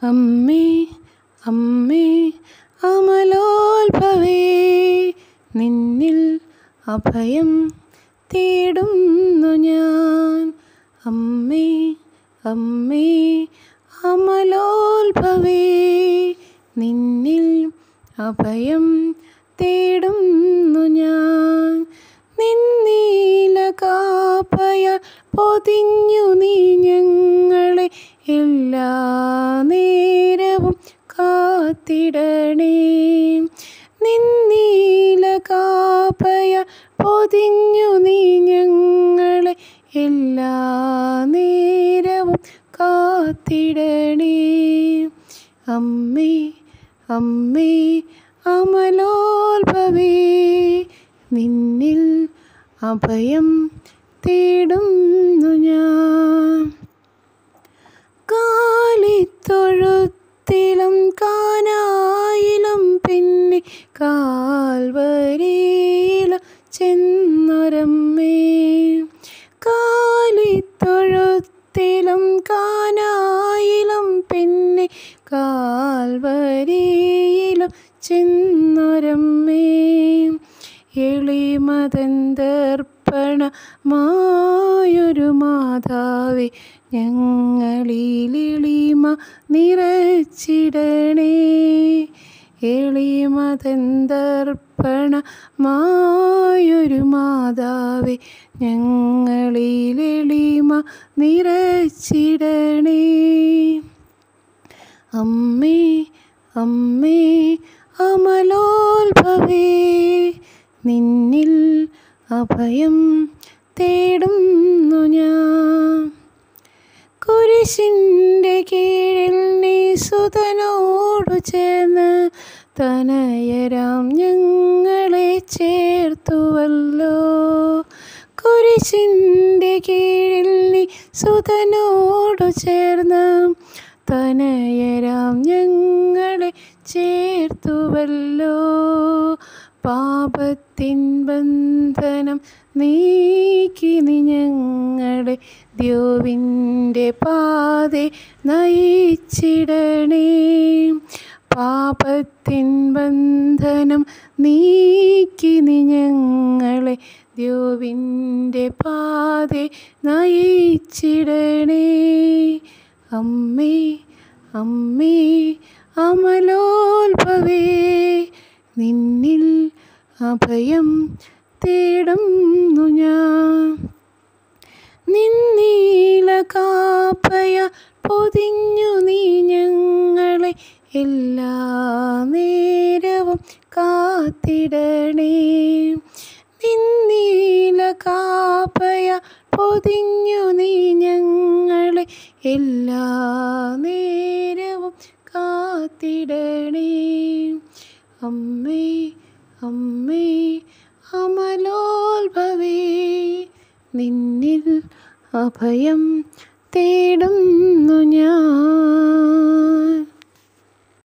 അമ്മേ അമ്മേ അമലോത്ഭവേ നിന്നിൽ അഭയം തേടുന്നു ഞാൻ അമ്മേ അമ്മേ അമലോത്ഭവേ നിന്നിൽ അഭയം തേടുന്നു ഞാൻ നിന്നീല കാപ്പയ പൊതിഞ്ഞു നീ ഞങ്ങളെ എല്ലാ നേരവും കാത്തിടണേ നിന്നീല കാപ്പയ പൊതിഞ്ഞു നീ ഞങ്ങളെ എല്ലാ നേരവും കാത്തിടണേ അമ്മേ അമ്മേ അമലോത്ഭവേ നിന്നിൽ അഭയം തേടുന്നു ഞാൻ കാലിത്തൊഴുത്തിലും കാനായിലും പിന്നെ കാൽവരിയിലും ചെന്നൊരമ്മേ കാലിത്തൊഴുത്തിലും കാനായിലും പിന്നെ കാൽവരിയിലും ചെന്നൊരമ്മേ എളിമതന്തർപ്പണമായൊരു മാതാവേ ഞങ്ങളിലിളിമ നിറച്ചിടണേ എളിമതന്തർപ്പണമായൊരു മാതാവേ ഞങ്ങളിലിളിമ നിറച്ചിടണേ അമ്മേ അമ്മേ അമലോത്ഭവേ നിന്നിൽ അഭയം തേടുന്നു ഞാൻ കുരിശിൻ്റെ കീഴിൽ നീ സുതനോടു ചേർന്ന് തനയരാം ഞങ്ങളെ ചേർത്തുവല്ലോ കുരിശിൻ്റെ കീഴിൽ നീ സുതനോടു ചേർന്ന് തനയരാം ഞങ്ങളെ ചേർത്തുവല്ലോ പാപത്തിൻ ബന്ധനം നീക്കി നീ ഞങ്ങളെ ദ്യോവിൻ്റെ പാതെ നയിച്ചിടണേ പാപത്തിൻ ബന്ധനം നീക്കി നീ ഞങ്ങളെ ദ്യോവിൻ്റെ പാതെ നയിച്ചിടണേ അമ്മേ അമ്മേ അമലോത്ഭവേ നിന്നിൽ അഭയം തേടുന്നു ഞാൻ നിന്നീല കാപ്പയ പൊതിഞ്ഞു നീ ഞങ്ങളെ എല്ലാ നേരവും കാത്തിടണേ നിന്നീല കാപ്പയ പൊതിഞ്ഞു നീ ഞങ്ങളെ എല്ലാ നേരവും കാത്തിടണേ അമ്മേ അമ്മേ അമലോത്ഭവേ നിന്നിൽ അഭയം തേടുന്നു ഞാൻ